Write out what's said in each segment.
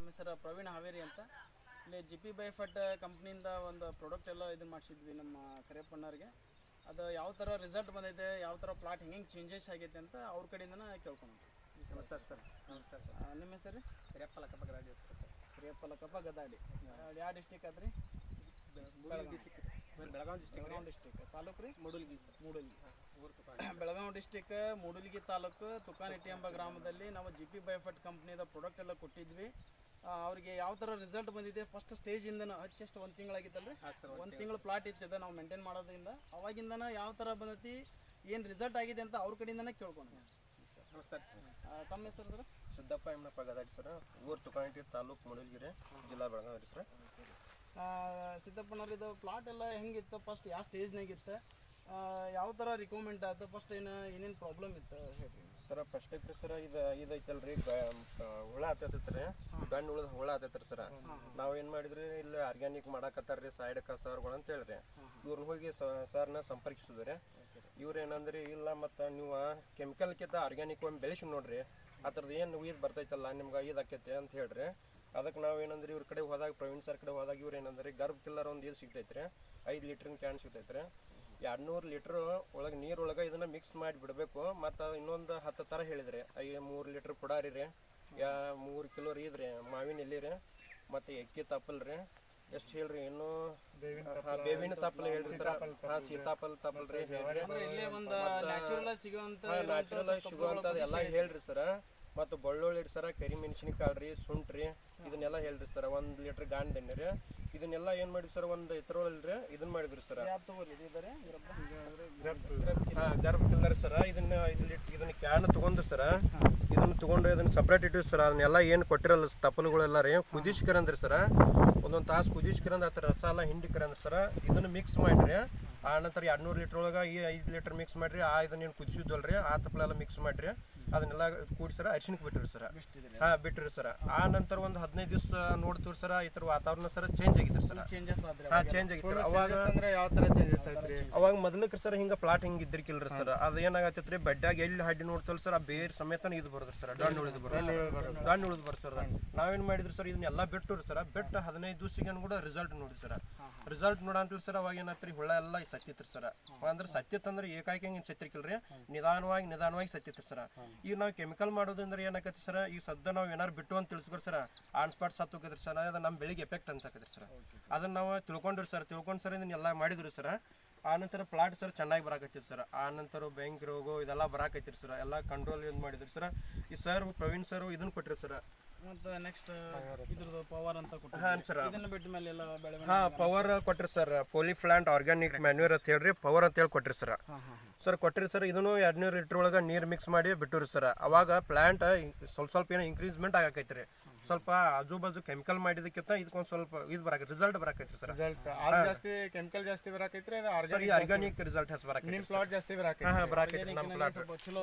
ಹೆಸರು ಪ್ರವೀಣ್ ಹಾವೇರಿ ಅಂತ ಇಲ್ಲಿ ಜಿ ಪಿ ಬೈಫಟ್ ಕಂಪ್ನಿಯಿಂದ ಒಂದು ಪ್ರಾಡಕ್ಟ್ ಎಲ್ಲ ಇದನ್ನ ಮಾಡಿಸಿದ್ವಿ ನಮ್ಮ ಕರಿಯಪ್ಪಣ್ಣವ್ರಿಗೆ ಅದು ಯಾವ ಥರ ರಿಸಲ್ಟ್ ಬಂದೈತೆ ಯಾವ ಥರ ಪ್ಲಾಟ್ ಹೆಂಗೆ ಚೇಂಜಸ್ ಆಗೈತೆ ಅಂತ ಅವ್ರ ಕಡೆಯಿಂದನೇ ಕೇಳ್ಕೊಂಡು ನಮಸ್ಕಾರ ಸರ್ ನಮಸ್ಕಾರ ಸರ್ ನಿಮ್ಮ ಹೆಸರು ಕರಿಯಪ್ಪ ಲಕ್ಕಪ್ಪ ಗದಾಡಿ ಇರ್ತದೆ ಸರ್ ಕರಿಯಪ್ಪ ಲಕ್ಕಪ್ಪ ಗದಾಡಿ ಯಾವ ಡಿಸ್ಟಿಕ್ ಆದ್ರಿ Mudalgi district Belagavi district Belagavi district taluk ರೀ ಮೂಡಲ್ಗಿ ಸರ್ ಮೂಡಲ್ಗಿ ಊರು ತುಕಾಣಿ ಬೆಳಗಾವಿ ಡಿಸ್ಟಿಕ್ ಮೂಡಲ್ಗಿ ತಾಲೂಕು ತುಕಾನಿಟ್ಟಿ ಎಂಬ ಗ್ರಾಮದಲ್ಲಿ ನಾವು ಜಿ ಪಿ ಬಯೋಫಟ್ ಕಂಪ್ನಿದ ಪ್ರಾಡಕ್ಟ್ ಎಲ್ಲ ಕೊಟ್ಟಿದ್ವಿ ಆ, ಅವ್ರಿಗೆ ಯಾವ ಥರ ರಿಸಲ್ಟ್ ಬಂದಿದೆ ಫಸ್ಟ್ ಸ್ಟೇಜಿಂದನೂ ಹಚ್ಚೆಷ್ಟು ಒಂದು ತಿಂಗಳಾಗಿತ್ತಲ್ರಿ ಹಾಂ ಸರ್ ಒಂದು ತಿಂಗಳು ಪ್ಲಾಟ್ ಇತ್ತಿದೆ ನಾವು ಮೇಂಟೈನ್ ಮಾಡೋದ್ರಿಂದ ಅವಾಗಿಂದನ ಯಾವ ಥರ ಬಂದೈತಿ ಏನು ರಿಸಲ್ಟ್ ಆಗಿದೆ ಅಂತ ಅವ್ರ ಕಡೆಯಿಂದನೇ ಕೇಳ್ಕೊಂಡು ನಮಸ್ಕಾರ ತಮ್ಮ ಹೆಸರು ಸರ್ ಸಿದ್ದಪ್ಪ ಎಮ್ಮನಪ್ಪ ಗದಾಡಿ ಸರ್ ಊರು ತುಕಾಣಿಟಿ ತಾಲೂಕು ಮುಡಲ್ಗಿರಿ ಜಿಲ್ಲಾ ಬೆಳಗಾವಿ ಸರ್ ಸಿದ್ದಪ್ಪನವ್ರ ಇದು ಪ್ಲಾಟ್ ಎಲ್ಲ ಹೆಂಗಿತ್ತು ಫಸ್ಟ್ ಯಾವ ಸ್ಟೇಜ್ನಾಗ ಇತ್ತು ಆ, ಯಾವ ಥರ ರಿಕಮೆಂಡ್ ಆಯ್ತು ಫಸ್ಟ್ ಏನು ಏನೇನು ಪ್ರಾಬ್ಲಮ್ ಇತ್ತು ಹೇಳ್ರಿ ಸರ ಫಸ್ಟ್ ಐತ್ರಿ ಸರ್ ಇದು ಇದೈತಲ್ರಿ ಹುಳ ಆತೈತ್ರಿ ಗಂಡು ಉಳ್ದ ಹುಳ ಆತೈತ್ರಿ ಸರ ನಾವ್ ಏನ್ ಮಾಡಿದ್ರಿ ಇಲ್ಲಿ ಆರ್ಗ್ಯಾನಿಕ್ ಮಾಡಾಕತ್ತಾರ್ರಿ ಸೈಡ್ ಕಸರ್ಗಳು ಅಂತ ಹೇಳ್ರಿ ಇವ್ರನ್ನ ಹೋಗಿ ಸರ್ನ ಸಂಪರ್ಕಿಸಿದ್ರಿ ಇವ್ರು ಏನಂದ್ರಿ ಇಲ್ಲ ಮತ್ತು ನೀವು ಕೆಮಿಕಲ್ಕಿಂತ ಆರ್ಗ್ಯಾನಿಕ್ ಒಂದು ಬೆಳೆಸಿ ನೋಡ್ರಿ ಆ ಥರದ್ದು ಏನು ಇದು ಬರ್ತೈತಲ್ಲ ನಿಮ್ಗೆ ಇದು ಆಕೈತೆ ಅಂತ ಹೇಳ್ರಿ ಅದಕ್ಕೆ ನಾವು ಏನಂದ್ರಿ ಇವ್ರ ಕಡೆ ಹೋದಾಗ ಪ್ರವೀಣ್ ಸರ್ ಕಡೆ ಹೋದಾಗ ಇವ್ರು ಏನಂದ್ರಿ ಗರ್ಭ ಕಿಲ್ಲರ್ ಒಂದು ಇದು ಸಿಗ್ತೈತ್ರಿ ಐದು ಲೀಟ್ರಿನ ಕ್ಯಾನ್ ಸಿಗ್ತೈತ್ರಿ ಎರಡು ನೂರು ಲೀಟ್ರ್ ಒಳಗೆ ನೀರೊಳಗೆ ಇದನ್ನ ಮಿಕ್ಸ್ ಮಾಡಿ ಬಿಡಬೇಕು ಮತ್ತು ಇನ್ನೊಂದು ಹತ್ತು ಥರ ಹೇಳಿದ್ರಿ ಐ ಮೂರು ಲೀಟ್ರ್ ಪುಡಾರಿ ರೀ ಯಾ ಮೂರು ಕಿಲೋ ರೀ ಇದ್ರಿ ಮಾವಿನ ಎಲೆ ರೀ ಮತ್ತು ಎಕ್ಕಿ ತಪ್ಪಲ್ ರೀ ಎಷ್ಟು ಹೇಳ್ರಿ ಇನ್ನು ಹಾ, ಬೇವಿನ ತಪ್ಪಲ್ ಹೇಳ್ರಿ ಸರ್ ಹಾ ಸೀತಾಫಲ ತಪ್ಪಲ್ ರೀ ಹೇಳ್ರಿ ಅಂದ್ರೆ ಇಲ್ಲೇ ಒಂದು ನ್ಯಾಚುರಲ್ ಸಿಗುವಂತ ನ್ಯಾಚುರಲ್ ಸಿಗುವಂಥದ್ದು ಎಲ್ಲ ಹೇಳ್ರಿ ಸರ ಮತ್ತು ಬೆಳ್ಳುಳ್ಳಿ ಸರ ಕರಿ ಮೆಣಸಿನಕಾಳು ರೀ ಶುಂಠಿ ಇದನ್ನೆಲ್ಲ ಹೇಳ್ರಿ ಸರ್ ಒಂದು ಲೀಟ್ರ್ ಗಾಂಡ್ ಎಣ್ಣೆ ರೀ ಇದನ್ನೆಲ್ಲ ಏನು ಮಾಡಿದ್ರಿ ಸರ್ ಒಂದು ಇದ್ರೊಳಲ್ರಿ ಇದನ್ನ ಮಾಡಿದ್ರಿ ಸರ್ ಯಾವ ತಗೋರಿ ಇದಿದ್ದಾರೆ ಹಾ ಗರ್ಭ ಕಿಲ್ಲರ್ ಸರ ಇದನ್ನ ಐದು ಲೀಟರ್ ಇದನ್ನ ಕ್ಯಾನ್ ತಗೊಂಡು ಸರ ಇದನ್ನ ತಗೊಂಡು ಇದನ್ನ ಸಪ್ರೇಟ್ ಇಟ್ಟಿವಿ ಸರ್ ಅದನ್ನೆಲ್ಲ ಏನು ಕೊಟ್ಟಿರಲ್ಲ ತಪ್ಪಲುಗಳೆಲ್ಲ ರೀ ಕುದಿಸ್ಕರಂದ್ರಿ ಸರ ಒಂದೊಂದು ತಾಸು ಕುದಿಸ್ಕರಂದ್ ಆತ ರಸ ಎಲ್ಲ ಹಿಂಡಿಕರಂದ್ರಿ ಸರ ಇದನ್ನ ಮಿಕ್ಸ್ ಮಾಡ್ರಿ ಆ ನಂತರ ಎರಡು ನೂರು ಲೀಟ್ರ್ ಒಳಗೆ ಈ ಐದು ಲೀಟರ್ ಮಿಕ್ಸ್ ಮಾಡ್ರಿ ಆ ಇದನ್ನ ಏನು ಕುದಿಸಿದ್ವಲ್ರಿ ಆ ತಪ್ಪಲೆಲ್ಲ ಮಿಕ್ಸ್ ಮಾಡ್ರಿ ಅದನ್ನೆಲ್ಲ ಕೂಡಿ ಸರ ಅರಿಶಿನಕ್ಕೆ ಬಿಟ್ಟಿರಿ ಸರ್ ಹಾ ಬಿಟ್ಟಿರಿ ಸರ್ ಆ ನಂತರ ಒಂದು ಹದಿನೈದು ದಿವಸ ನೋಡ್ತೀವಿ ಸರ್ ಈ ಥರ ವಾತಾವರಣ ಸರ್ ಚೇಂಜ್ ಆಗಿದ್ರಿ ಸರ್ ಚೇಂಜಸ್ ಆದ್ರೆ ಹಾ ಚೇಂಜ್ ಆಗಿತ್ತು ಅವಾಗ ಅಂದ್ರೆ ಯಾವ ಥರ ಚೇಂಜಸ್ ಐತ್ರಿ ಅವಾಗ ಮೊದಲಕ್ಕೆ ಸರ್ ಹಿಂಗ ಪ್ಲಾಟ್ ಹಿಂಗ ಇದ್ರಿಕಿಲ್ರಿ ಸರ್ ಅದ ಏನಾಗತ್ತೈತ್ರಿ ಬಡ್ಡ್ಯಾಗ ಎಲ್ಲಿ ಹಡ್ಡಿ ನೋಡ್ತಲ್ ಸರ್ ಆ ಬೇರೆ ಸಮೇತನ ಇದು ಬರೋದ್ರಿ ಸರ್ ಡಣ್ಣು ಉಳಿದು ಬರೋದು ಡಣ್ಣು ಉಳಿದು ಬರ್ತದೆ ಸರ್ ನಾವೇನ್ ಮಾಡಿದ್ರಿ ಸರ್ ಇದನ್ನೆಲ್ಲ ಬಿಟ್ಟು ಸರ್ ಬಿಟ್ಟು ಹದಿನೈದು ದಿವಸಿಗೆ ಕೂಡ ರಿಸಲ್ಟ್ ನೋಡಿ ಸರ್ ರಿಸಲ್ಟ್ ನೋಡ ಅಂತೇಳಿ ಸರ್ ಅವಾಗ ಏನಾತ್ರಿ ಹುಳ ಎಲ್ಲ ಸತ್ತಿತ್ರಿ ಸರ್ ಅಂದ್ರೆ ಸತ್ತಿತ್ತು ಅಂದ್ರೆ ಏಕಾಏಕಿ ಹಿಂಗೆ ಸತ್ತಿರ್ಕಿಲ್ರಿ ನಿಧಾನವಾಗಿ ನಿಧಾನವಾಗಿ ಸತ್ತಿತ್ರಿ ಸರ್ ಈಗ ನಾವು ಕೆಮಿಕಲ್ ಮಾಡೋದಂದ್ರೆ ಏನಾಕೈತಿ ಸರ್ ಈಗ ಸದ್ದ ನಾವು ಏನಾರು ಬಿಟ್ಟು ಅಂತ ತಿಳಿಸ್ಕೊರಿ ಸರ್ ಆನ್ ಸ್ಪಾಟ್ ಸತ್ತು ಹೋಗಿದ್ರಿ ಸರ್ ಅದು ನಮ್ಮ ಬೆಳಿಗ್ಗೆ ಎಫೆಕ್ಟ್ ಅಂತ ಆಕೈತ್ರಿ ಸರ್ ಅದನ್ನ ನಾವು ತಿಳ್ಕೊಂಡ್ರಿ ಸರ್ ತಿಳ್ಕೊಂಡು ಸರ್ ಇದನ್ನೆಲ್ಲ ಮಾಡಿದ್ರಿ ಸರ್ ಆ ನಂತರ ಪ್ಲಾಟ್ ಸರ್ ಚೆನ್ನಾಗಿ ಬರಾಕೈತಿ ಸರ್ ಆ ನಂತರ ಬ್ಯಾಂಕ್ ರೋಗ ಇದೆಲ್ಲ ಬರಾಕೈತಿ ಸರ್ ಎಲ್ಲ ಕಂಟ್ರೋಲ್ ಇದು ಮಾಡಿದ್ರಿ ಸರ್ ಈ ಸರ್ ಪ್ರವೀಣ್ ಸರ್ ಇದನ್ನ ಕೊಟ್ರಿ ಸರ್ ಮತ್ತೆ ನೆಕ್ಸ್ಟ್ ಇದ್ರದ್ದು ಪವರ್ ಅಂತ ಕೊಟ್ಟು ಹಾಂ ಸರ್ ಇದನ್ನ ಬಿಟ್ಟ ಮೇಲೆ ಎಲ್ಲ ಬೆಳೆ ಹಾ ಪವರ್ ಕೊಟ್ರಿ ಸರ್ ಪೋಲಿ ಪ್ಲಾಂಟ್ ಆರ್ಗ್ಯಾನಿಕ್ ಮ್ಯಾನ್ಯೂರ್ ಅಂತ ಹೇಳ್ರಿ ಪವರ್ ಅಂತ ಹೇಳಿ ಕೊಟ್ರಿ ಸರ್ ಸರ್ ಕೊಟ್ರಿ ಸರ್ ಇದನ್ನು ಎರಡು ನೂರು ಲೀಟ್ರ್ ಒಳಗೆ ನೀರು ಮಿಕ್ಸ್ ಮಾಡಿ ಬಿಟ್ಟುರಿ ಸರ್ ಅವಾಗ ಪ್ಲಾಂಟ್ ಸ್ವಲ್ಪ ಸ್ವಲ್ಪ ಏನೋ ಇಂಕ್ರೀಸ್ಮೆಂಟ್ ಆಗಕೈತ್ರಿ ಸ್ವಲ್ಪ ಆಜು ಬಾಜು ಕೆಮಿಕಲ್ ಮಾಡಿದಕ್ಕಿಂತ ಇದಕ್ಕೊಂದು ಸ್ವಲ್ಪ ಇದು ಬರಾಕೈತಿ ರಿಸಲ್ಟ್ ಬರಾಕೈತ್ರಿ ಸರ್ ರಿಸಲ್ಟ್ ಅದು ಜಾಸ್ತಿ ಕೆಮಿಕಲ್ ಜಾಸ್ತಿ ಬರಾಕೈತ್ರಿ ಅದು ಸರ್ ಈ ಆರ್ಗ್ಯಾನಿಕ್ ಆರ್ಗ್ಯಾನಿಕ್ ರಿಸಲ್ಟ್ ಹಚ್ಚ ಬರಾಕೈತಿ ನಿಮ್ ಪ್ಲಾಟ್ ಜಾಸ್ತಿ ಬರಾಕೈತಿ ಹಾ ಹಾ ಬರಾಕೈತಿ ನಮ್ಮ ಪ್ಲಾಟ್ ಸ್ವಲ್ಪ ಚಲೋ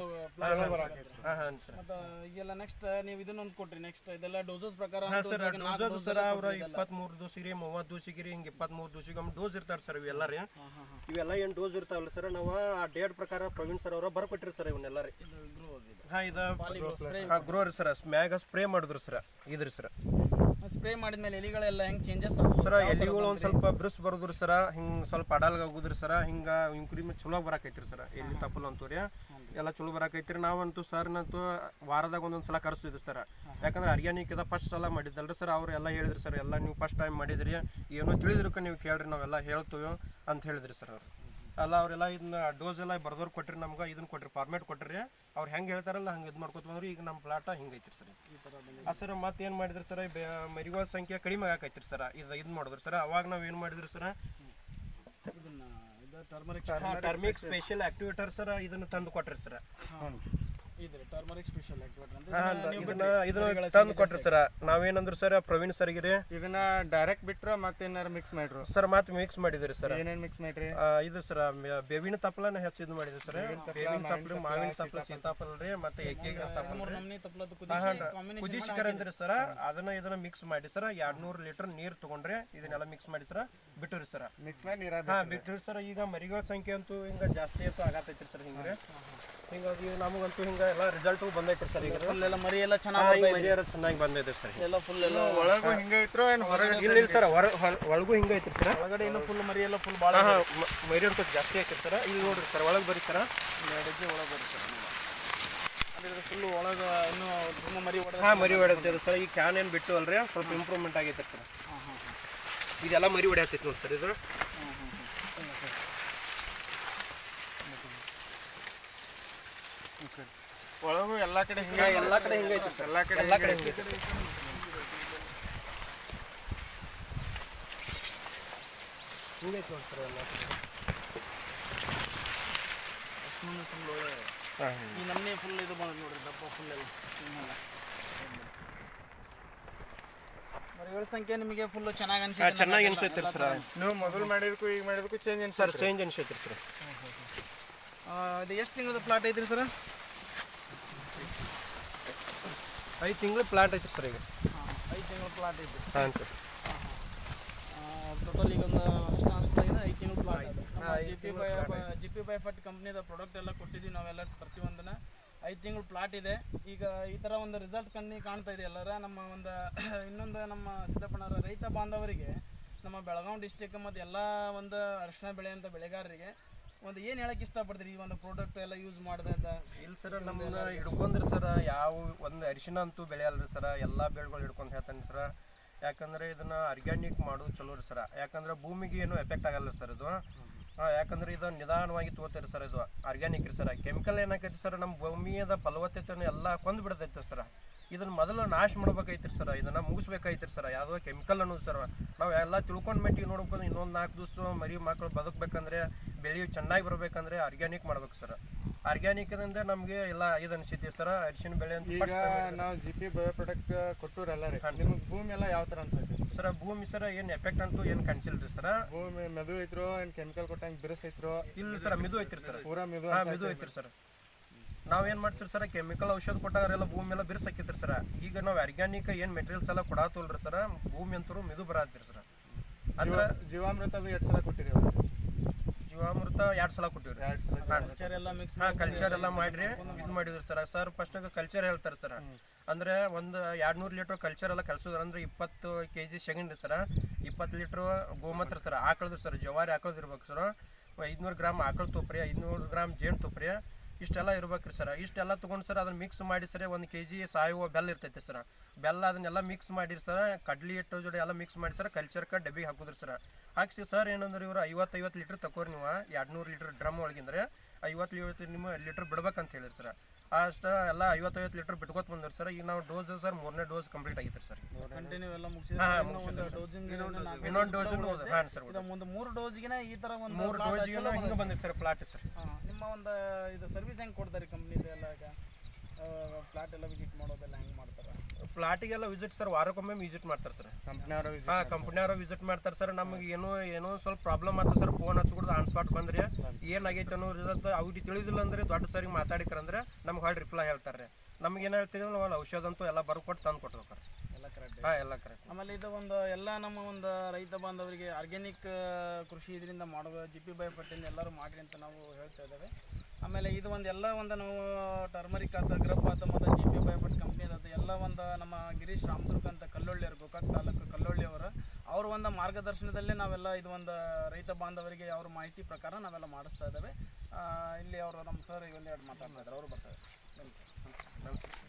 ಹಾ ಹಾ ಸರ್ ಮತ್ತೆ ಈಗೆಲ್ಲ ನೆಕ್ಸ್ಟ್ ನೀವು ಇದನ್ನೊಂದು ಕೊಟ್ರಿ ನೆಕ್ಸ್ಟ್ ಇದೆಲ್ಲ ಡೋಸಸ್ ಪ್ರಕಾರ ಹಾ ಅಂತೂ ಸರ್ ಇದ್ರಾಗ ನಾಲ್ಕು ಡೋಸ್ dose ಸರ್ ಎಲ್ಲ ಅವ್ರ ಕೊಟ್ರಿ ಇದೆಲ್ಲ. ಇಪ್ಪತ್ಮೂರು ದೋಸಿಗೆ ಮೂವತ್ತು ದೋಸಿಗೆ ಹಿಂಗೆ ಇಪ್ಪತ್ಮೂರು ದೋಸಿಗೆ ಒಮ್ಮೆ ಡೋಸ್ ಇರ್ತಾರೆ ಸರ್ ಇವೆಲ್ಲ ರೀ ಇವೆಲ್ಲ ಏನು ಡೋಸ್ ಇರ್ತಾವಲ್ಲ ಸರ್ ನಾವು ಆ ಡೇಟ್ ಪ್ರಕಾರ ಪ್ರವೀಣ್ ಸರ್ ಅವರು ಬರ್ಕೊಟ್ರಿ ಸರ್ ಇವನ್ನೆಲ್ಲ ರೀ ಇದು ಗ್ರೋ ಇದೆ ಹಾ ಇದು ಹಾ ಗ್ರೋರ್ ಸರ್ ಮ್ಯಾಗ ಸ್ಪ್ರೇ ಮಾಡಿದ್ರು ಸರ್ ಇದ್ರಿ ಸರ್ ಸ್ಪ್ರೇ ಮಾಡಿದ್ಮೇಲೆ ಎಲಿಗಳೆಲ್ಲ ಹೆಂಗ್ ಚೇಂಜಸ್ ಸರ ಎಲಿಗಳು ಒಂದ್ ಸ್ವಲ್ಪ ಬ್ರಿಸ್ ಬರೋದ್ರಿ ಸರ ಹಿಂಗ್ ಸ್ವಲ್ಪ ಅಡಲ್ಗ ಆಗುದ್ರಿ ಸರ ಹಿಂಗ ಇಂಕ್ರಿಮೆಂಟ್ ಚಲೋ ಬರಾಕೈತ್ರಿ ಸರ ಎಲ್ಲಿ ತಪ್ಪಲ್ ಅಂತೂ ರೀ ಎಲ್ಲ ಚಲೋ ಬರಾಕೈತ್ರಿ ನಾವಂತೂ ಸರ್ನಂತೂ ವಾರದಾಗ ಒಂದೊಂದ್ ಸಲ ಕರೆಸ್ತಿದ್ವಿ ಸರ್ ಯಾಕಂದ್ರೆ ಆರ್ಗ್ಯಾನಿಕ್ ಇದ ಫಸ್ಟ್ ಸಲ ಮಾಡಿದ್ದಲ್ರಿ ಸರ್ ಅವ್ರು ಎಲ್ಲ ಹೇಳಿದ್ರಿ ಸರ್ ಎಲ್ಲ ನೀವು ಫಸ್ಟ್ ಟೈಮ್ ಮಾಡಿದ್ರಿ ಏನೋ ತಿಳಿದ್ರಕ್ಕ ನೀವು ಕೇಳ್ರಿ ನಾವೆಲ್ಲ ಹೇಳ್ತೀವಿ ಅಂತ ಹೇಳಿದ್ರಿ ಸರ್ ಅವ್ರು ಅಲ್ಲ ಅವರೆಲ್ಲ ಇದನ್ನ ಡೋಸ್ ಎಲ್ಲ ಬರ್ದವ್ರು ಕೊಟ್ರಿ ನಮ್ಗೆ ಇದನ್ನ ಕೊಟ್ರಿ ಫಾರ್ಮೇಟ್ ಕೊಟ್ರಿ ಅವ್ರು ಹೆಂಗೆ ಹೇಳ್ತಾರಲ್ಲ ಹಂಗೆ ಇದು ಮಾಡ್ಕೊತ ಬಂದ್ರಿ ಈಗ ನಮ್ಮ ಪ್ಲಾಟ ಹಿಂಗೈತ್ರಿ ಸರ್ ಆ ಸರ್ ಮತ್ತೆ ಏನು ಮಾಡಿದ್ರಿ ಸರ್ ಮರಿಗಳ ಸಂಖ್ಯೆ ಕಡಿಮೆ ಆಕೈತ್ರಿ ಸರ್ ಇದು ಇದು ಮಾಡಿದ್ರಿ ಸರ್ ಅವಾಗ ನಾವು ಏನು ಮಾಡಿದ್ರಿ ಸರ್ ಇದನ್ನ ಇದು turmeric turmeric special activator sir ಇದನ್ನ ತಂದು ಕೊಟ್ರಿ ಸರ್ ಇದ್ರಿ ಟರ್ಮರಿಕ್ ಸ್ಪೆಷಲ್ ಆಕ್ಟಿವೇಟರ್ ಅಂತ ಹಾ, ಇದನ್ನ ನೀವು ಇದನ್ನ ಬಿಟ್ರಿ. ಇದನ್ನ ಎಲಿಗಳ ತಂದು ಕೊಟ್ರಿ ಸರ್ ನಾವೇನಂದ್ರು ಸರ್ ಪ್ರವೀಣ್ ಸರ್ಗೆ ರೀ ಇದನ್ನ ಡೈರೆಕ್ಟ್ ಬಿಟ್ರ ಮತ್ತೇನಾರ ಮಿಕ್ಸ್ ಮಾಡ್ರು ಸರ್ ಮತ್ತೆ ಮಿಕ್ಸ್ ಮಾಡಿದ್ರಿ ಸರ್ ಏನೇನ್ ಮಿಕ್ಸ್ ಮಾಡ್ರಿ ಆ, ಇದು ಸರ್ ಬೇವಿನ ತಪ್ಪಲನ್ನ ಹೆಚ್ಚು ಇದು ಮಾಡಿದ್ರಿ ಸರ್ ಬೇವಿನ ತಪ್ಪಲು ಮಾವಿನ ತಪ್ಪಲು ಸೀತಾಫಲ ರೀ ಮತ್ತೆ ಎಕ್ಕೆಗೆ ತಪ್ಪಲು ಮೂರ್ ನಮ್ನಿ ತಪ್ಪಲದ್ದು ಕುದಿಸಿ ಕಾಂಬಿನೇಷನ್ ಕುದಿಸ್ಕರಂದ್ರಿ ಸರ್ ಅದನ್ನ ಇದನ್ನ ಮಿಕ್ಸ್ ಮಾಡಿ ಸರ್ ಎರಡ್ ನೂರು ಲೀಟರ್ ನೀರ್ ತಗೊಂಡ್ರಿ ಇದನ್ನೆಲ್ಲ ಮಿಕ್ಸ್ ಮಾಡಿ ಸರ್ ಬಿಟ್ಟರಿ ಸರ್ ಮಿಕ್ಸ್ ಮಾಡಿ ನೀರ ಹಾ ಬಿಟ್ರಿ ಸರ್ ಈಗ ಮರಿಗಳ ಸಂಖ್ಯೆ ಅಂತೂ ಹಿಂಗ ಜಾಸ್ತಿ ಅಂತೂ ಆಗತೈತ್ರಿ ಸರ್ ಹಿಂಗ್ರಿ ಹಿಂಗಾಗಿ ನಮಗಂತೂ ಹಿಂಗ ಎಲ್ಲ ರಿಸಲ್ಟ್ ಬಂದೈತ್ರಿ ಸರ್ ಈಗ ಫುಲ್ ಎಲ್ಲ ಮರಿ ಎಲ್ಲ ಹಾ, ಚೆನ್ನಾಗಿ ಈ ಮರಿಯಾರ ಚೆನ್ನಾಗಿ ಬಂದೈತೆ ಸರ್ ಎಲ್ಲ ಫುಲ್ ಎಲ್ಲ ಒಳಗೂ ಹಿಂಗೆ ಐತ್ರೋ ಏನು ಹೊರಗೆ ಇಲ್ಲ ಇಲ್ಲ ಸರ್ ಹೊರ ಹೊರ- ಒಳಗೂ ಹಿಂಗೆ ಐತ್ರಿ ಸರ್ ಒಳಗಡೆ ಇನ್ನು ಫುಲ್ ಮರಿ ಎಲ್ಲ ಫುಲ್ ಭಾಳ ಹಾ ಹಾ ಮರಿ ಅಂತ ಜಾಸ್ತಿ ಐತ್ರಿ ಸರ್ ಇಲ್ಲಿ ನೋಡ್ರಿ ಸರ್ ಒಳಗೆ ಬರೀ ಸರ್ ಹೆಜ್ಜೆ ಒಳಗೆ ಬರುತ್ತೆ ಅದ್ರ ಫುಲ್ ಒಳಗೆ ಇನ್ನೂ ತುಂಬ ಮರಿ ಹೊಡೆದ ಹಾ ಮರಿ ಹೊಡೆತೈತೆ ಸರ್ ಈ ಕ್ಯಾನ್ ಏನು ಬಿಟ್ಟು ಅಲ್ರಿ ಸ್ವಲ್ಪ ಇಂಪ್ರೂವ್ಮೆಂಟ್ ಆಗೈತೆ ಸರ್ ಇದೆಲ್ಲ ಮರಿ ಹೊಡೆಯತೈತಿ ನೋಡಿ ಸರ್ ಇದು ಒಳಗೂ ಎಲ್ಲ ಕಡೆ ಹಿಂಗೆ ಹಾ, ಎಲ್ಲ ಕಡೆ ಹಿಂಗೆ ಐತಿ ಸರ್ ಎಲ್ಲ ಕಡೆ ಎಲ್ಲ ಕಡೆ ಹಿಂಗೆ ಐತಿ ಹಿಂಗೆ ಐತಿ ನೋಡಿ ಸರ್ ಎಲ್ಲ ಫುಲ್ ಒಳ್ಳೆ ಈ ನಮ್ಮನೆ ಫುಲ್ ಇದು ಬಂದ್ ನೋಡ್ರಿ ದಪ್ಪ ಫುಲ್ ಎಲ್ಲ ಹಿಂಗೆಲ್ಲ. ಮರಿಗಳ ಸಂಖ್ಯೆ ನಿಮಗೆ ಫುಲ್ ಚೆನ್ನಾಗಿ ಹಾ, ಅನ್ಸುತ್ತೆ ಚೆನ್ನಾಗಿ ಅನ್ಸೈತೆ ಸರ್ ನೀವು ಮೊದಲು ಮಾಡಿದಕ್ಕೂ ಈಗ ಮಾಡಿದಕ್ಕೂ ಚೇಂಜ್ ಏನು ಸರ್ ಚೇಂಜ್ ಅನ್ಸೈತ್ರಿ ಸರ್ ಇದು ಎಷ್ಟು ತಿಂಗಳದ ಪ್ಲಾಟ್ ಐತ್ರಿ ಸರ್ ಐದು ತಿಂಗಳು ಪ್ಲಾಟ್ ಐತ್ರಿ ಸರ್ ಈಗ ಐದು ತಿಂಗಳ ಪ್ಲಾಟ್ ಐತಿ ಹಾಂ ಸರ್ ಟೋಟಲ್ ಈಗ ಒಂದು ಅಷ್ಟು ಅನಿಸ್ತಾಗಿದೆ ಐದು ತಿಂಗಳು ಪ್ಲಾಟ್ ಜಿ ಪಿ ಬೈ ಜಿ ಪಿ ಬೈ ಫಟ್ ಕಂಪ್ನಿದ ಪ್ರಾಡಕ್ಟ್ ಎಲ್ಲ ಕೊಟ್ಟಿದ್ದೀವಿ ನಾವೆಲ್ಲ ಪ್ರತಿಯೊಂದನ್ನ ಐದು ತಿಂಗಳು ಪ್ಲಾಟ್ ಇದೆ ಈಗ ಈ ಥರ ಒಂದು ರಿಸಲ್ಟ್ ಕಣ್ಣಿ ಕಾಣ್ತಾ ಇದೆ ಎಲ್ಲರ ನಮ್ಮ ಒಂದು ಇನ್ನೊಂದು ನಮ್ಮ ಸಿದ್ದಪ್ಪನವರ ರೈತ ಬಾಂಧವರಿಗೆ ನಮ್ಮ ಬೆಳಗಾವಿ ಡಿಸ್ಟಿಕ್ ಮತ್ತು ಎಲ್ಲ ಒಂದು ಅರಿಶಿನ ಬೆಳೆಯಂಥ ಬೆಳೆಗಾರರಿಗೆ ಒಂದು ಏನು ಹೇಳಕ್ಕೆ ಇಷ್ಟಪಡ್ತೀರಿ ಈ ಒಂದು ಪ್ರಾಡಕ್ಟ್ ಎಲ್ಲ ಯೂಸ್ ಮಾಡಿದೆ ಅಂತ ಇಲ್ಲ ಸರ್ ನಮ್ಮನ್ನ ಹಿಡ್ಕೊಂಡ್ರಿ ಸರ್ ಯಾವ ಒಂದು ಅರಿಶಿನ ಅಂತೂ ಬೆಳೆಯಲ್ರಿ ಸರ್ ಎಲ್ಲ ಬೆಳೆಗಳು ಹಿಡ್ಕೊಂಡು ಹೇಳ್ತಾನೆ ಸರ್ ಯಾಕಂದ್ರೆ ಇದನ್ನ ಆರ್ಗ್ಯಾನಿಕ್ ಮಾಡೋದು ಚಲೋ ರೀ ಸರ್ ಯಾಕಂದ್ರೆ ಭೂಮಿಗೆ ಏನು ಎಫೆಕ್ಟ್ ಆಗಲ್ಲ ಸರ್ ಇದು ಆ, ಯಾಕಂದ್ರೆ ಇದು ನಿಧಾನವಾಗಿ ತಗೋತೀರಿ ಸರ್ ಇದು ಆರ್ಗ್ಯಾನಿಕ್ ರೀ ಸರ್ ಕೆಮಿಕಲ್ ಏನಾಕೈತಿ ಸರ್ ನಮ್ಮ ಭೂಮಿಯದ ಫಲವತ್ತತೆಯನ್ನು ಎಲ್ಲ ಕೊಂದು ಬಿಡ್ತೈತೆ ಸರ್ ಇದನ್ನ ಮೊದಲು ನಾಶ ಮಾಡ್ಬೇಕೈತ್ರಿ ಸರ್ ಇದನ್ನ ಮುಗಿಸ್ಬೇಕಾಯ್ತ್ರಿ ಸರ್ ಯಾವುದೋ ಕೆಮಿಕಲ್ ಅನ್ನೋದು ಸರ್ ನಾವು ಎಲ್ಲ ತಿಳ್ಕೊಂಡ್ ಮಟ್ಟಿಗೆ ನೋಡ್ಕೊಂಡು ಇನ್ನೊಂದು ನಾಲ್ಕು ದಿವಸ ಮರಿ ಮಕ್ಕಳು ಬದುಕಬೇಕಂದ್ರೆ ಬೆಳೆ ಚೆನ್ನಾಗಿ ಬರ್ಬೇಕಂದ್ರೆ ಆರ್ಗ್ಯಾನಿಕ್ ಮಾಡ್ಬೇಕು ಸರ್ ಆರ್ಗ್ಯಾನಿಕ್ದಿಂದ ನಮಗೆ ಎಲ್ಲ ಇದು ಅನಿಸೈತಿ ಸರ್ ಅರಿಶಿನ ಬೆಳೆ ಅಂತ ಈಗ ನಾವು ಜಿ ಪಿ ಬಯೋ ಪ್ರಾಡಕ್ಟ್ ಕೊಟ್ಟೂರಲ್ಲ ರೀ ನಿಮಗೆ ಭೂಮಿ ಎಲ್ಲ ಯಾವ ಥರ ಅನ್ಸೈತಿ ಸರ್ ಭೂಮಿ ಸರ್ ಏನು ಎಫೆಕ್ಟ್ ಅಂತೂ ಏನು ಕಾಣಿಸಿಲ್ರಿ ಸರ್ ಭೂಮಿ ಮೆದು ಐತ್ರೋ ಏನು ಕೆಮಿಕಲ್ ಕೊಟ್ಟಂಗೆ ಬಿರುಸ್ ಐತ್ರೋ ಇಲ್ಲ ಸರ್ ಮಿದು ಐತ್ರಿ ಸರ್ ಪೂರಾ ಮೆದು ಹಾ ಮಿದು ಐತ್ರಿ ಸರ್ ನಾವೇನ್ ಮಾಡ್ತೀವಿ ಸರ್ ಕೆಮಿಕಲ್ ಔಷಧ ಕೊಟ್ಟಾಗೆಲ್ಲ ಭೂಮಿ ಎಲ್ಲ ಬಿರ್ಸಾಕಿತ್ರಿ ಸರ್ ಈಗ ನಾವು ಆರ್ಗ್ಯಾನಿಕ್ ಏನ್ ಮೆಟೀರಿಯಲ್ಸ್ ಎಲ್ಲ ಕೊಡಾತಲ್ರಿ ಸರ್ ಭೂಮಿ ಅಂತೂ ಮಿದು ಬರಾತ್ರಿ ಸರ್ ಅಂದ್ರೆ ಜೀವಾಮೃತ ಅದು ಎರಡು ಸಲ ಕೊಟ್ಟಿರಿ ಅವ್ರು ಜೀವಾಮೃತ ಎರಡ್ ಸಲ ಕೊಟ್ಟಿವ್ರಿ ಎರಡು ಸಲ ಕಲ್ಚರ್ ಎಲ್ಲ ಮಿಕ್ಸ್ ಹಾ ಕಲ್ಚರ್ ಎಲ್ಲ ಮಾಡ್ರಿ ಇದು ಮಾಡಿದ್ರಿ ಸರ್ ಸರ್ ಫಸ್ಟ್ ಕಲ್ಚರ್ ಹೇಳ್ತಾರೆ ಸರ್ ಅಂದ್ರೆ ಒಂದು ಎರಡ್ ನೂರು ಲೀಟರ್ ಕಲ್ಚರ್ ಎಲ್ಲ ಕಲ್ಸೋದ್ರ ಅಂದ್ರೆ ಇಪ್ಪತ್ತು ಕೆ ಜಿ ಸೆಗಂಡ್ ಸರ್ ಇಪ್ಪತ್ತು ಲೀಟರ್ ಗೋಮೂತ್ರ ಸರ್ ಆಕಳದು ಸರ್ ಜವಾರಿ ಆಕಳದು ಇರ್ಬೇಕು ಸರ್ ಐದ್ನೂರು ಗ್ರಾಮ್ ಆಕಳ ತುಪ್ರಿ ಐದ್ನೂರು ಗ್ರಾಮ್ ಜೇನು ತುಪ್ರಿ ಇಷ್ಟೆಲ್ಲ ಇರ್ಬೇಕ್ರಿ ಸರ್ ಇಷ್ಟೆಲ್ಲ ತೊಗೊಂಡು ಸರ್ ಅದನ್ನ ಮಿಕ್ಸ್ ಮಾಡಿ ಸರ್ ಒಂದು ಕೆ ಜಿ ಸಾಯುವ ಬೆಲ್ಲ ಇರ್ತೈತೆ ಸರ್ ಬೆಲ್ಲ ಅದನ್ನೆಲ್ಲ ಮಿಕ್ಸ್ ಮಾಡಿರಿ ಸರ್ ಕಡ್ಲಿ ಹಿಟ್ಟು ಜೋಡಿ ಎಲ್ಲ ಮಿಕ್ಸ್ ಮಾಡಿ ಸರ್ ಕಲ್ಚರ್ಕ ಡಬ್ಬಿಗೆ ಹಾಕುದ್ರಿ ಸರ್ ಹಾಕ್ಸಿ ಸರ್ ಏನಂದ್ರೆ ಇವ್ರು ಐವತ್ತೈವತ್ತು ಲೀಟ್ರ್ ತಗೋರಿ ನೀವು ಎರಡು ನೂರು ಲೀಟ್ರ್ ಡ್ರಮ್ ಒಳಗಿಂದ್ರೆ ಐವತ್ತು ಐವತ್ತು ನಿಮ್ಮ ಲೀಟ್ರ್ ಬಿಡ್ಬೇಕಂತ ಹೇಳಿರಿ ಸರ್ ಅಷ್ಟು ಎಲ್ಲ ಐವತ್ತೈವತ್ತು ಲೀಟ್ರ್ ಬಿಟ್ಕೋತ ಬಂದ್ರಿ ಸರ್ ಈಗ ನಾವು ಡೋಸ್ ಸರ್ ಮೂರನೇ ಡೋಸ್ ಕಂಪ್ಲೀಟ್ ಆಗೈತೆ ಸರ್ ಕಂಟಿನ್ಯೂ ಎಲ್ಲ ಹಾ, ಮುಗಿಸಿದ್ರೆ ಮುಗ್ಸಿದ್ರಿ ಒಂದು ಡೋಸಿಂಗ್ ಇನ್ನೊಂದು ಡೋಸ್ ಹಾಂ ಸರ್ ಇದು ಒಂದು ಮೂರು ಡೋಸ್ಗಿನ ಈ ತರ ಒಂದು ಮೂರು plot ಡೋಸ್ಗೆ ಚಲೋ ಹಿಂಗೆ ಬಂದಿತ್ತು ಸರ್ ಪ್ಲಾಟ್ ಸರ್ ಹಾ, ನಿಮ್ಮ ಒಂದು ಇದು ಸರ್ವಿಸ್ ಹೆಂಗೆ ಕೊಡ್ತಾರೆ ಕಂಪ್ನಿದು ಎಲ್ಲ ಈಗ ಫ್ಲಾಟ್ ಎಲ್ಲ ವಿಸಿಟ್ ಮಾಡೋದೆಲ್ಲ ಹೆಂಗೆ ಮಾಡ್ತಾರೆ ಪ್ಲಾಟಿಗೆಲ್ಲ ವಿಸಿಟ್ ಸರ್ ವಾರಕ್ಕೊಮ್ಮೆ ವಿಸಿಟ್ ಮಾಡ್ತಾರೆ ಸರ್ ಕಂಪ್ನಿಯವರು ಹಾಂ ಕಂಪ್ನಿಯವರು ವಿಸಿಟ್ ಮಾಡ್ತಾರೆ ಸರ್ ನಮಗೆ ಏನೋ ಏನೋ ಸ್ವಲ್ಪ ಪ್ರಾಬ್ಲಮ್ ಆಯ್ತು ಸರ್ ಫೋನ್ ಹಚ್ಕೊಡ್ದು ಆನ್ ಸ್ಪಾಟ್ ಬಂದ್ರಿ ಏನಾಗೈತೆ ಅನ್ನೋ ರಿಸಲ್ಟ್ ಅವ್ರಿಗೆ ತಿಳಿದಿಲ್ಲ ಅಂದ್ರೆ ದೊಡ್ಡ ಸರಿಗೆ ಮಾತಾಡಿಕ್ರಂದ್ರೆ ನಮ್ಗೆ ಹೊಳ್ಳಿ ರಿಪ್ಲೈ ಹೇಳ್ತಾರೆ ನಮ್ಗೆ ಏನು ಹೇಳ್ತೀವಿ ನಾವು ಔಷಧ ಅಂತೂ ಎಲ್ಲ ಬರ್ಕೊಟ್ಟು ತಂದು ಕೊಟ್ಟಿರ್ತಾರೆ ಎಲ್ಲ ಕರೆಕ್ಟ್ ಹಾಂ ಎಲ್ಲ ಕರೆಕ್ಟ್ ಆಮೇಲೆ ಇದು ಒಂದು ಎಲ್ಲ ನಮ್ಮ ಒಂದು ರೈತ ಬಾಂಧವರಿಗೆ ಆರ್ಗ್ಯಾನಿಕ್ ಕೃಷಿ ಇದರಿಂದ ಮಾಡುವ ಜಿ ಪಿ ಬೈ ಪಟ್ಟಿಂದ ಎಲ್ಲರೂ ಮಾಡಿರಿ ಅಂತ ನಾವು ಹೇಳ್ತಾ ಇದ್ದೇವೆ ಆಮೇಲೆ ಇದು ಒಂದು ಎಲ್ಲ ಒಂದು ನಾವು ಟರ್ಮರಿಕ್ ಆತ ಗ್ರಪ್ ಆತ ಮತ್ತು ಜಿ ಪಿ ಬೈ ಪಟ್ ಕಂಪ್ನಿ ಆತ ಎಲ್ಲ ಒಂದು ನಮ್ಮ ಗಿರೀಶ್ ರಾಮದುರ್ಗ ಅಂತ ಕಲ್ಲೊಳ್ಳಿಯವರು ಗೋಕಾಕ್ ತಾಲೂಕು ಕಲ್ಲೊಳ್ಳಿಯವರ ಅವ್ರ ಒಂದು ಮಾರ್ಗದರ್ಶನದಲ್ಲೇ ನಾವೆಲ್ಲ ಇದು ಒಂದು ರೈತ ಬಾಂಧವರಿಗೆ ಅವ್ರ ಮಾಹಿತಿ ಪ್ರಕಾರ ನಾವೆಲ್ಲ ಮಾಡಿಸ್ತಾ ಇದ್ದೇವೆ ಆ, ಇಲ್ಲಿ ಅವರು ನಮ್ಮ ಸರ್ ಈಗ ಒಂದೆರಡು ಮಾತಾಡ್ತಾ ಇದ್ದಾರೆ ಅವರು ಬರ್ತಾರೆ ಬನ್ನಿ ಸರ್.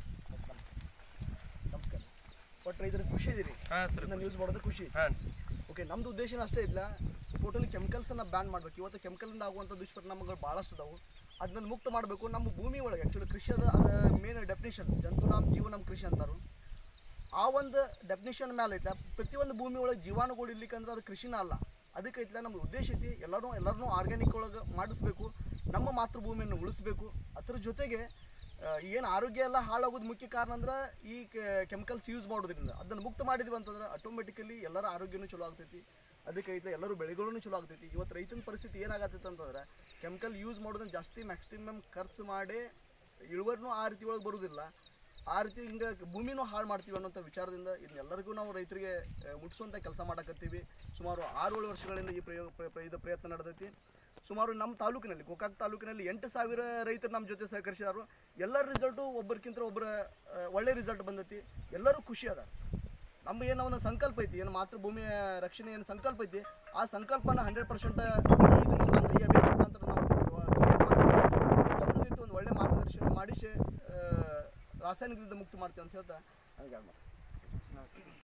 ನಮಸ್ಕಾರ ಒಟ್ಟು ರೈತರು ಖುಷಿ ಇದೀರಿ ಹಾಂ ಸರ್ ಇದನ್ನ ಯೂಸ್ ಮಾಡೋದು ಖುಷಿ ಹಾಂ ಓಕೆ ನಮ್ದು ಉದ್ದೇಶ ಅಷ್ಟೇ ಇಲ್ಲ ಟೋಟಲಿ ಕೆಮಿಕಲ್ಸನ್ನು ಬ್ಯಾನ್ ಮಾಡ್ಬೇಕು ಇವತ್ತು ಕೆಮಿಕಲಿಂದ ಆಗುವಂಥ ದುಷ್ಪರಿಣಾಮಗಳು ಭಾಳಷ್ಟು ಅದಾವು ಅದನ್ನ ಮುಕ್ತ ಮಾಡಬೇಕು ನಮ್ಮ ಭೂಮಿ ಒಳಗೆ ಆ್ಯಕ್ಚುಲಿ ಕೃಷಿ ಅದ ಮೇನ್ ಡೆಫಿನೇಷನ್ ಜಂತು ನಮ್ಮ ಜೀವ ನಮ್ಮ ಕೃಷಿ ಅಂತಾರು ಆ ಒಂದು ಡೆಫಿನೇಷನ್ ಮೇಲೆ ಐತೆ ಪ್ರತಿಯೊಂದು ಭೂಮಿ ಒಳಗೆ ಜೀವಾಣುಗಳು ಇರ್ಲಿಕ್ಕಂದ್ರೆ ಅದು ಕೃಷಿನ ಅಲ್ಲ ಅದಕ್ಕೆ ಐತ್ಲ ನಮ್ಮ ಉದ್ದೇಶ ಐತಿ ಎಲ್ಲರೂ ಎಲ್ಲರನ್ನೂ ಆರ್ಗ್ಯಾನಿಕ್ ಒಳಗೆ ಮಾಡಿಸ್ಬೇಕು ನಮ್ಮ ಮಾತೃಭೂಮಿಯನ್ನು ಉಳಿಸ್ಬೇಕು ಅದ್ರ ಜೊತೆಗೆ ಏನು ಆರೋಗ್ಯ ಎಲ್ಲ ಹಾಳಾಗೋದು ಮುಖ್ಯ ಕಾರಣ ಅಂದ್ರೆ ಈ ಕೆಮಿಕಲ್ಸ್ ಯೂಸ್ ಮಾಡೋದ್ರಿಂದ ಅದನ್ನು ಮುಕ್ತ ಮಾಡಿದ್ವಿ ಅಂತಂದ್ರೆ ಆಟೋಮೆಟಿಕಲಿ ಎಲ್ಲರ ಆರೋಗ್ಯನೂ ಚಲೋ ಆಗ್ತೈತಿ ಅದಕ್ಕೆ ಐತೆ ಎಲ್ಲರೂ ಬೆಳೆಗಳೂ ಚಲೋ ಆಗ್ತೈತಿ ಇವತ್ತು ರೈತನ ಪರಿಸ್ಥಿತಿ ಏನಾಗತ್ತೈತೆ ಅಂತಂದ್ರೆ ಕೆಮಿಕಲ್ ಯೂಸ್ ಮಾಡೋದನ್ನ ಜಾಸ್ತಿ ಮ್ಯಾಕ್ಸಿಮಮ್ ಖರ್ಚು ಮಾಡಿ ಇಳುವರಿನೂ ಆ ರೀತಿ ಒಳಗೆ ಬರೋದಿಲ್ಲ ಆ ರೀತಿ ಹಿಂಗೆ ಭೂಮಿನೂ ಹಾಳು ಮಾಡ್ತೀವಿ ಅನ್ನೋಂಥ ವಿಚಾರದಿಂದ ಇದನ್ನೆಲ್ಲರಿಗೂ ನಾವು ರೈತರಿಗೆ ಆ, ಮುಟ್ಸುವಂಥ ಕೆಲಸ ಮಾಡಕತ್ತೀವಿ ಸುಮಾರು ಆರು ಏಳು ವರ್ಷಗಳಿಂದ ಈ ಪ್ರಯೋಗ ಪ್ರ- ಪ್ರ- ಇದು ಪ್ರಯತ್ನ ನಡೆದೈತಿ ಸುಮಾರು ನಮ್ಮ ತಾಲೂಕಿನಲ್ಲಿ ಗೋಕಾಕ್ ತಾಲೂಕಿನಲ್ಲಿ ಎಂಟು ಸಾವಿರ ರೈತರು ನಮ್ಮ ಜೊತೆ ಸಹಕರಿಸಿದಾರು ಎಲ್ಲರ ರಿಸಲ್ಟು ಒಬ್ಬರಿಗಿಂತ ಒಬ್ಬರ ಆ, ಒಳ್ಳೆ ರಿಸಲ್ಟ್ ಬಂದೈತಿ ಎಲ್ಲರೂ ಖುಷಿ ಅದ ನಮ್ಮ ಏನೋ ಒಂದು ಸಂಕಲ್ಪ ಐತಿ ಏನು ಮಾತೃಭೂಮಿಯ ರಕ್ಷಣೆ ಏನು ಸಂಕಲ್ಪ ಐತಿ ಆ ಸಂಕಲ್ಪನ ಹಂಡ್ರೆಡ್ ಪರ್ಸೆಂಟ್ ಈ ಇದ್ರ ಮುಖಾಂತರ ಈ ಅಭಿಯಾನ ಮುಖಾಂತರ ನಾವು ಕ್ಲಿಯರ್ ಮಾಡ್ತೀವಿ ಪ್ರತಿಯೊಬ್ಬರಿಗೂ ಇತ್ತು ಒಂದು ಒಳ್ಳೆ ಮಾರ್ಗದರ್ಶನ ಮಾಡಿಸಿ ಆ, ರಾಸಾಯನಿಕದಿಂದ ಮುಕ್ತ ಮಾಡ್ತೀವಿ ಅಂತ ಹೇಳ್ತಾ ನನಗೆ ಹೇಳ್